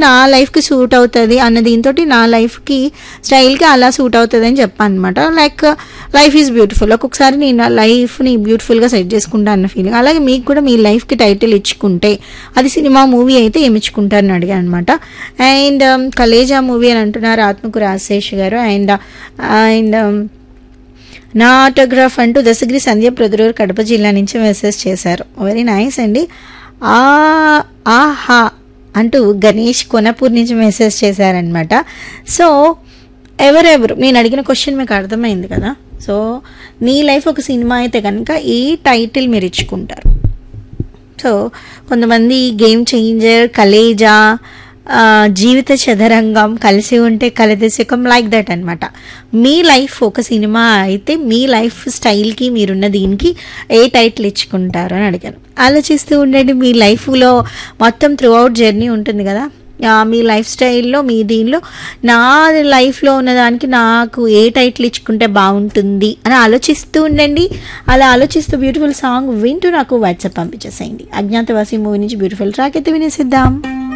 నా లైఫ్కి సూట్ అవుతుంది అన్న దీంతో నా లైఫ్కి స్టైల్కి అలా సూట్ అవుతుంది అని చెప్పాను అనమాట లైక్ లైఫ్ ఈజ్ బ్యూటిఫుల్ ఒక్కొక్కసారి నేను నా లైఫ్ని బ్యూటిఫుల్గా సెట్ చేసుకుంటా అన్న ఫీలింగ్ అలాగే మీకు కూడా మీ లైఫ్కి టైటిల్ ఇచ్చుకుంటే అది సినిమా మూవీ అయితే ఏమి ఇచ్చుకుంటారని అడిగాను అనమాట అండ్ కలేజా మూవీ అని అంటున్నారు ఆత్మకు రాజశేష్ గారు అండ్ అండ్ నా ఆటోగ్రాఫ్ అంటూ దశగిరి సంధ్య ప్రొదురూరు కడప జిల్లా నుంచి మెసేజ్ చేశారు వెరీ నైస్ అండి ఆ ఆహా అంటూ గణేష్ కొనపూర్ నుంచి మెసేజ్ చేశారనమాట సో ఎవరెవరు నేను అడిగిన క్వశ్చన్ మీకు అర్థమైంది కదా సో నీ లైఫ్ ఒక సినిమా అయితే కనుక ఏ టైటిల్ మీరు ఇచ్చుకుంటారు సో కొంతమంది గేమ్ చేంజర్ కలేజా ఆ, జీవిత చదరంగం కలిసి ఉంటే కలది సుఖం లైక్ దట్ అనమాట మీ లైఫ్ ఒక సినిమా అయితే మీ లైఫ్ స్టైల్కి మీరున్న దీనికి ఏ టైటిల్ ఇచ్చుకుంటారు అని అడిగాను ఆలోచిస్తూ ఉండండి మీ లైఫ్లో మొత్తం త్రూ అవుట్ జర్నీ ఉంటుంది కదా ఆ, మీ లైఫ్ స్టైల్లో మీ దీనిలో నా లైఫ్లో ఉన్నదానికి నాకు ఏ టైటిల్ ఇచ్చుకుంటే బాగుంటుంది అని ఆలోచిస్తూ ఉండండి అలా ఆలోచిస్తూ బ్యూటిఫుల్ సాంగ్ వింటూ నాకు వాట్సాప్ పంపించేసేయండి అజ్ఞాతవాసి మూవీ నుంచి బ్యూటిఫుల్ ట్రాక్ అయితే వినేసిద్దాం